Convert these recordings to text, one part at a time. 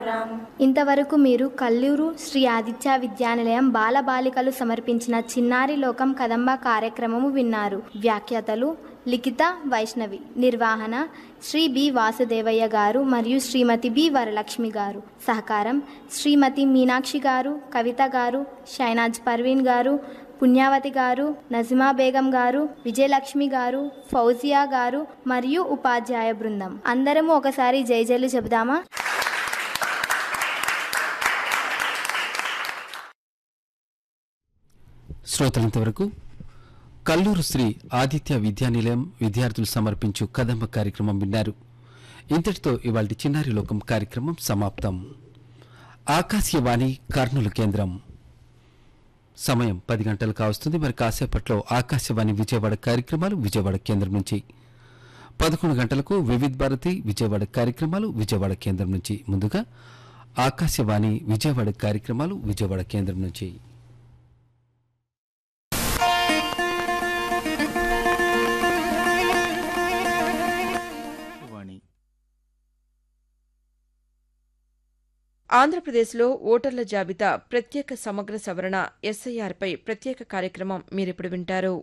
ఇంతవరకు మీరు కల్లూరు శ్రీ ఆదిత్య విద్యానిలయం బాలబాలికలు సమర్పించిన చిన్నారి లోకం కదంబ కార్యక్రమము విన్నారు వ్యాఖ్యాతలు లిఖిత వైష్ణవి నిర్వహణ శ్రీ బి వాసుదేవయ్య గారు మరియు శ్రీమతి బి వరలక్ష్మి గారు సహకారం శ్రీమతి మీనాక్షి గారు కవిత గారు షైనాజ్ పర్వీన్ గారు పుణ్యావతి గారు నజిమా బేగం గారు విజయలక్ష్మి గారు ఫౌజియా గారు మరియు ఉపాధ్యాయ బృందం అందరము ఒకసారి జై జైలు చెబుదామా శ్రోతలంతవరకు కల్లూరు శ్రీ ఆదిత్య విద్యానిలయం విద్యార్థులు సమర్పించు కదంబ కార్యక్రమం విన్నారు ఇంతటితో ఇవాళ చిన్నారి లోకం కార్యక్రమం సమాప్తం ఆకాశవాణి కర్నూలు కేంద్రం సమయం పది గంటలు కావస్తుంది మరి కాసేపట్లో ఆకాశవాణి విజయవాడ కార్యక్రమాలు విజయవాడ కేంద్రం నుంచి పదకొండు గంటలకు వివిధ్ భారతి విజయవాడ కార్యక్రమాలు విజయవాడ కేంద్రం నుంచి ముందుగా ఆకాశవాణి విజయవాడ కార్యక్రమాలు విజయవాడ కేంద్రం నుంచి వాణి ఆంధ్రప్రదేశ్లో ఓటర్ల జాబితా ప్రత్యేక సమగ్ర సవరణ ఎస్ఐఆర్పై ప్రత్యేక కార్యక్రమం మీరిప్పుడు వింటారు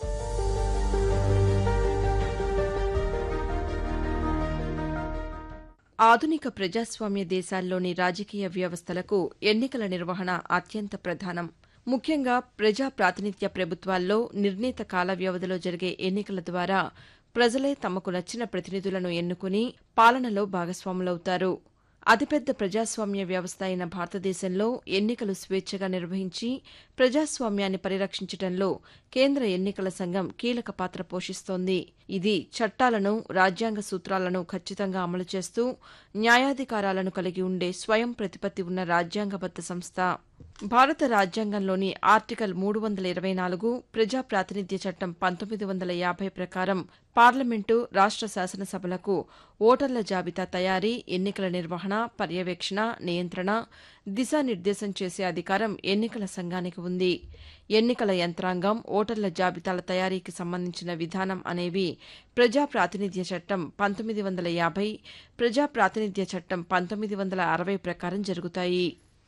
ఆధునిక ప్రజాస్వామ్య దేశాల్లోని రాజకీయ వ్యవస్థలకు ఎన్నికల నిర్వహణ అత్యంత ప్రధానం ముఖ్యంగా ప్రజా ప్రాతినిధ్య ప్రభుత్వాల్లో నిర్ణీత కాల వ్యవధిలో జరిగే ఎన్నికల ద్వారా ప్రజలే తమకు నచ్చిన ప్రతినిధులను ఎన్నుకుని పాలనలో భాగస్వాములవుతారు అతిపెద్ద ప్రజాస్వామ్య వ్యవస్థ అయిన భారతదేశంలో ఎన్నికలు స్వేచ్ఛగా నిర్వహించి ప్రజాస్వామ్యాన్ని పరిరక్షించడంలో కేంద్ర ఎన్నికల సంఘం కీలక పాత్ర పోషిస్తోంది ఇది చట్టాలను రాజ్యాంగ సూత్రాలను ఖచ్చితంగా అమలు చేస్తూ న్యాయాధికారాలను కలిగి ఉండే స్వయం ప్రతిపత్తి ఉన్న రాజ్యాంగబద్ద సంస్థ భారత రాజ్యాంగంలోని ఆర్టికల్ మూడు వందల ఇరవై నాలుగు ప్రజా ప్రాతినిధ్య చట్టం పంతొమ్మిది వందల యాభై ప్రకారం పార్లమెంటు రాష్ట్ర శాసనసభలకు ఓటర్ల జాబితా తయారీ ఎన్నికల నిర్వహణ పర్యవేక్షణ నియంత్రణ దిశానిర్దేశం చేసే అధికారం ఎన్నికల సంఘానికి ఉంది ఎన్నికల యంత్రాంగం ఓటర్ల జాబితాల తయారీకి సంబంధించిన విధానం అనేవి ప్రజా ప్రాతినిధ్య చట్టం పంతొమ్మిది వందల యాభై ప్రజా ప్రాతినిధ్య చట్టం పంతొమ్మిది వందల అరవై ప్రకారం జరుగుతాయి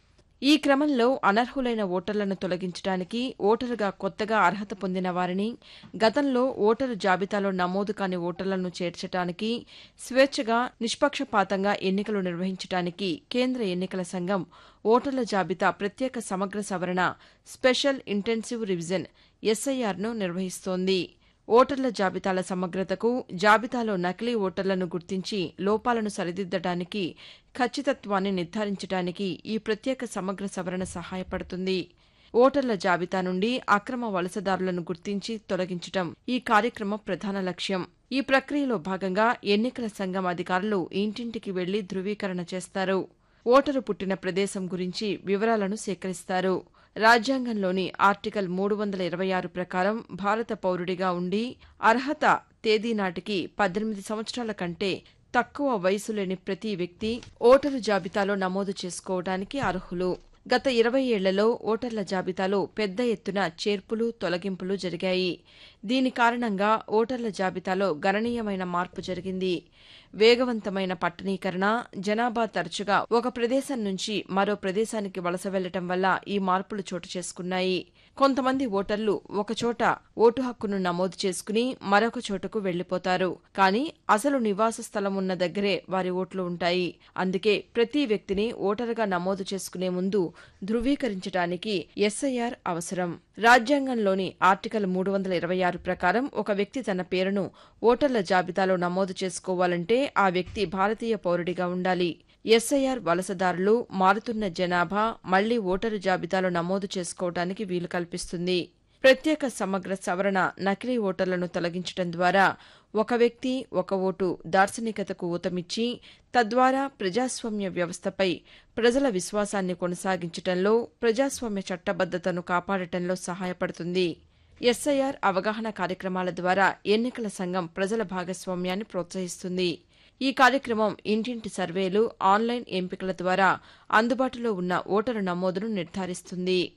ఈ క్రమంలో అనర్హులైన ఓటర్లను తొలగించడానికి ఓటరుగా కొత్తగా అర్హత పొందిన వారిని గతంలో ఓటరు జాబితాలో నమోదు కాని ఓటర్లను చేర్చడానికి స్వేచ్ఛగా నిష్పక్షపాతంగా ఎన్నికలు నిర్వహించడానికి కేంద్ర ఎన్నికల సంఘం ఓటర్ల జాబితా ప్రత్యేక సమగ్ర సవరణ స్పెషల్ ఇంటెన్సివ్ రివిజన్ ఎస్ఐఆర్ను నిర్వహిస్తోంది ఓటర్ల జాబితాల సమగ్రతకు జాబితాలో నకిలీ ఓటర్లను గుర్తించి లోపాలను సరిదిద్దడానికి ఖచ్చితత్వాన్ని నిర్ధారించడానికి ఈ ప్రత్యేక సమగ్ర సవరణ సహాయపడుతుంది ఓటర్ల జాబితా నుండి అక్రమ వలసదారులను గుర్తించి తొలగించడం ఈ కార్యక్రమం ప్రధాన లక్ష్యం ఈ ప్రక్రియలో భాగంగా ఎన్నికల సంఘం అధికారులు ఇంటింటికి వెళ్లి ధృవీకరణ చేస్తారు ఓటరు పుట్టిన ప్రదేశం గురించి వివరాలను సేకరిస్తారు రాజ్యాంగంలోని ఆర్టికల్ మూడు వందల ఇరవై ఆరు ప్రకారం భారత పౌరుడిగా ఉండి అర్హత తేదీ నాటికి పద్దెనిమిది సంవత్సరాల కంటే తక్కువ వయసు లేని ప్రతి వ్యక్తి ఓటరు జాబితాలో నమోదు చేసుకోవడానికి అర్హులు గత ఇరవై ఏళ్లలో ఓటర్ల జాబితాలో పెద్ద ఎత్తున చేర్పులు తొలగింపులు జరిగాయి దీని కారణంగా ఓటర్ల జాబితాలో గణనీయమైన మార్పు జరిగింది వేగవంతమైన పట్టణీకరణ జనాభా తరచుగా ఒక ప్రదేశం నుంచి మరో ప్రదేశానికి వలస వెళ్లటం వల్ల ఈ మార్పులు చోటు చేసుకున్నాయి కొంతమంది ఓటర్లు ఒకచోట ఓటు హక్కును నమోదు చేసుకుని మరొక చోటకు వెళ్లిపోతారు కానీ అసలు నివాస స్థలం ఉన్న దగ్గరే వారి ఓట్లు ఉంటాయి అందుకే ప్రతి వ్యక్తిని ఓటరుగా నమోదు చేసుకునే ముందు ధృవీకరించడానికి ఎస్ఐఆర్ అవసరం రాజ్యాంగంలోని ఆర్టికల్ మూడు వందల ఇరవై ఆరు ప్రకారం ఒక వ్యక్తి తన పేరును ఓటర్ల జాబితాలో నమోదు చేసుకోవాలంటే ఆ వ్యక్తి భారతీయ పౌరుడిగా ఉండాలి ఎస్ఐఆర్ వలసదారులు మారుతున్న జనాభా మళ్లీ ఓటరు జాబితాలో నమోదు చేసుకోవడానికి వీలు కల్పిస్తుంది ప్రత్యేక సమగ్ర సవరణ నకిలీ ఓటర్లను తొలగించడం ద్వారా ఒక వ్యక్తి ఒక ఓటు దార్శనికతకు ఊతమిచ్చి తద్వారా ప్రజాస్వామ్య వ్యవస్థపై ప్రజల విశ్వాసాన్ని కొనసాగించటంలో ప్రజాస్వామ్య చట్టబద్దతను కాపాడటంలో సహాయపడుతుంది ఎస్ఐఆర్ అవగాహన కార్యక్రమాల ద్వారా ఎన్నికల సంఘం ప్రజల భాగస్వామ్యాన్ని ప్రోత్సహిస్తుంది ఈ కార్యక్రమం ఇంటింటి సర్వేలు ఆన్లైన్ ఎంపికల ద్వారా అందుబాటులో ఉన్న ఓటరు నమోదును నిర్ధారిస్తుంది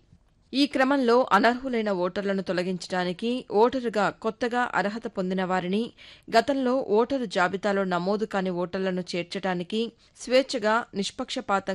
ఈ క్రమంలో అనర్హులైన ఓటర్లను తొలగించడానికి ఓటరుగా కొత్తగా అర్హత పొందిన వారిని గతంలో ఓటరు జాబితాలో నమోదు కాని ఓటర్లను చేర్చడానికి స్వేచ్ఛగా నిష్పక్షపాతంగా